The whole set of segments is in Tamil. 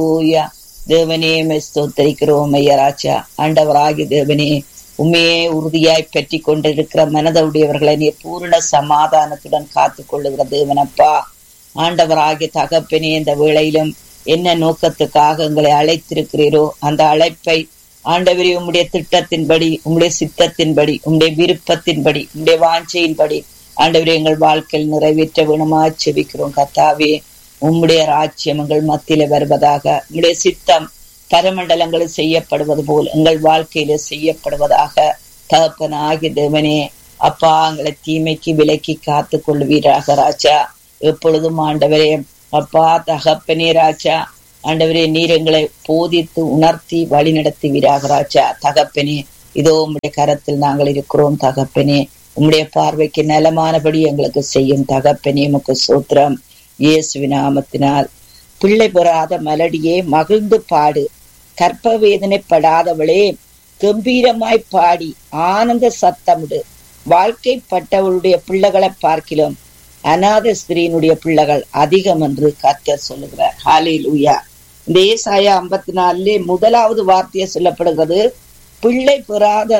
ஹalleluya தேவனே மை ஸ்தோத்தரிக்கிறோம் ஐயராஜா ஆண்டவராகி தேவனே உண்மையே உறுதியாய் பற்றி கொண்டிருக்கிற மனதுடையவர்களை நீ பூர்ண சமாதானத்துடன் காத்துக் கொள்ளுகிற தேவனப்பா ஆண்டவராகிய தகப்பனே இந்த வேளையிலும் என்ன நோக்கத்துக்காக எங்களை அழைத்திருக்கிறீரோ அந்த அழைப்பை ஆண்டவரே உம்முடைய திட்டத்தின்படி உம்முடைய சித்தத்தின்படி உம்முடைய விருப்பத்தின்படி உம்முடைய வாஞ்சையின்படி ஆண்டவரே எங்கள் வாழ்க்கையில் நிறைவேற்ற வேணுமா செபிக்கிறோம் கத்தாவே உம்முடைய ராஜ்யம் எங்கள் மத்தியில வருவதாக உம்முடைய சித்தம் பரமண்டலங்களில் செய்யப்படுவது போல் எங்கள் வாழ்க்கையில செய்யப்படுவதாக தகப்பன் ஆகிய தேவனே அப்பா எங்களை தீமைக்கு விலக்கி காத்து கொள்வீராக ராஜா எப்பொழுதும் ஆண்டவரே அப்பா தகப்பனே ராஜா ஆண்டவரே நீர் எங்களை போதித்து உணர்த்தி வழி நடத்துவீராக ராஜா தகப்பனே இதோ உம்முடைய கரத்தில் நாங்கள் இருக்கிறோம் தகப்பனே உம்முடைய பார்வைக்கு நலமானபடி எங்களுக்கு செய்யும் தகப்பனே உமக்கு சூத்திரம் இயேசு நாமத்தினால் பிள்ளை பெறாத மலடியே மகிழ்ந்து பாடு கற்ப வேதனைப்படாதவளே கம்பீரமாய் பாடி ஆனந்த சத்தமிடு வாழ்க்கைப்பட்டவளுடைய பிள்ளைகளை பார்க்கிலும் அநாத ஸ்திரீனுடைய பிள்ளைகள் அதிகம் என்று கர்த்தர் சொல்லுகிறார் ஹாலே லூயா இந்த ஏசாயா ஐம்பத்தி நாலுலே முதலாவது வார்த்தையை சொல்லப்படுகிறது பிள்ளை பெறாத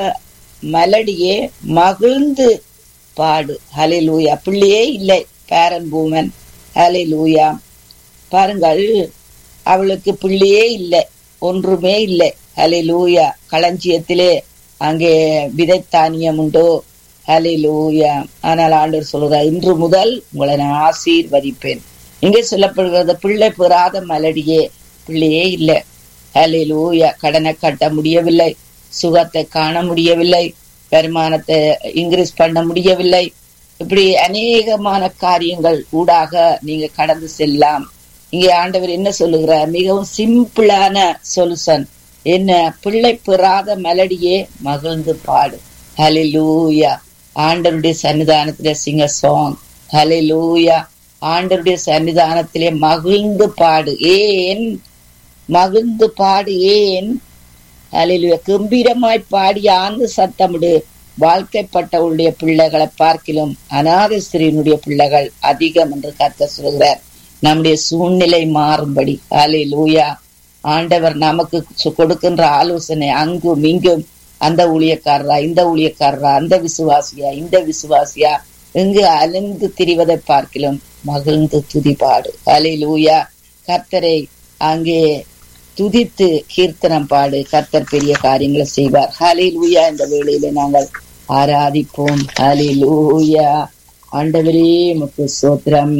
மலடியே மகிழ்ந்து பாடு ஹலே லூயா பிள்ளையே இல்லை பேரன் பூமன் ஹலே லூயா பாருங்கள் அவளுக்கு பிள்ளையே இல்லை ஒன்றுமே இல்லை ஹலே லூயா களஞ்சியத்திலே அங்கே விதைத்தானியம் உண்டோ ஹலே லூயா ஆனால் ஆண்டவர் சொல்கிறார் இன்று முதல் உங்களை நான் ஆசீர்வதிப்பேன் இங்கே சொல்லப்படுகிறது பிள்ளை பெறாத மலடியே பிள்ளையே இல்லை ஹலே லூயா கடனை கட்ட முடியவில்லை சுகத்தை காண முடியவில்லை வருமானத்தை இன்க்ரீஸ் பண்ண முடியவில்லை இப்படி அநேகமான காரியங்கள் ஊடாக நீங்க கடந்து செல்லலாம் இங்கே ஆண்டவர் என்ன சொல்லுகிறார் மிகவும் சிம்பிளான சொல்யூஷன் என்ன பிள்ளை பெறாத மெலடியே மகிழ்ந்து பாடு ஹலே லூயா ஆண்டருடைய சன்னிதானத்திலே சிங்க சாங் ஹலே லூயா ஆண்டருடைய சன்னிதானத்திலே மகிழ்ந்து பாடு ஏன் மகிழ்ந்து பாடு ஏன் அலையிலுய கம்பீரமாய் பாடி ஆழ்ந்து சத்தமிடு வாழ்க்கைப்பட்டவருடைய பிள்ளைகளை பார்க்கிலும் அநாத ஸ்திரீனுடைய பிள்ளைகள் அதிகம் என்று கத்த சொல்கிறார் நம்முடைய சூழ்நிலை மாறும்படி அலை லூயா ஆண்டவர் நமக்கு கொடுக்கின்ற ஆலோசனை அங்கும் இங்கும் அந்த ஊழியக்காரரா இந்த ஊழியக்காரரா அந்த விசுவாசியா இந்த விசுவாசியா எங்கு அலைந்து திரிவதை பார்க்கிலும் மகிழ்ந்து துதிபாடு அலை லூயா கர்த்தரை அங்கே துதித்து கீர்த்தனம் பாடு கர்த்தர் பெரிய காரியங்களை செய்வார் ஹலே லூயா இந்த வேளையில நாங்கள் ஆராதிப்போம் ஹலே லூயா ஆண்டவரே முக்கு சோத்திரம்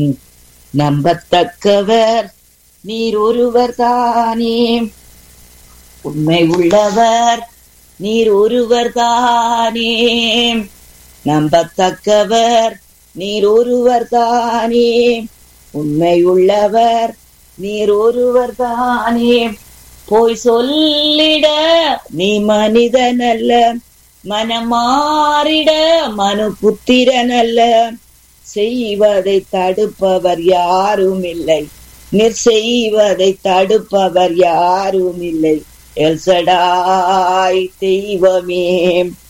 நம்பத்தக்கவர் நீர் ஒருவர் தானே உண்மை உள்ளவர் நீர் ஒருவர் தானே நம்பத்தக்கவர் நீர் ஒருவர் தானே உண்மை உள்ளவர் நீர் ஒருவர் தானே போய் சொல்லிட நீ மனிதன் அல்ல மனமாறிட மனு புத்திரன் அல்ல செய்வதை தடுப்பவர் யாரும் இல்லை நீர் செய்வதை தடுப்பவர் யாரும் இல்லை எல்சடாய் தெய்வமே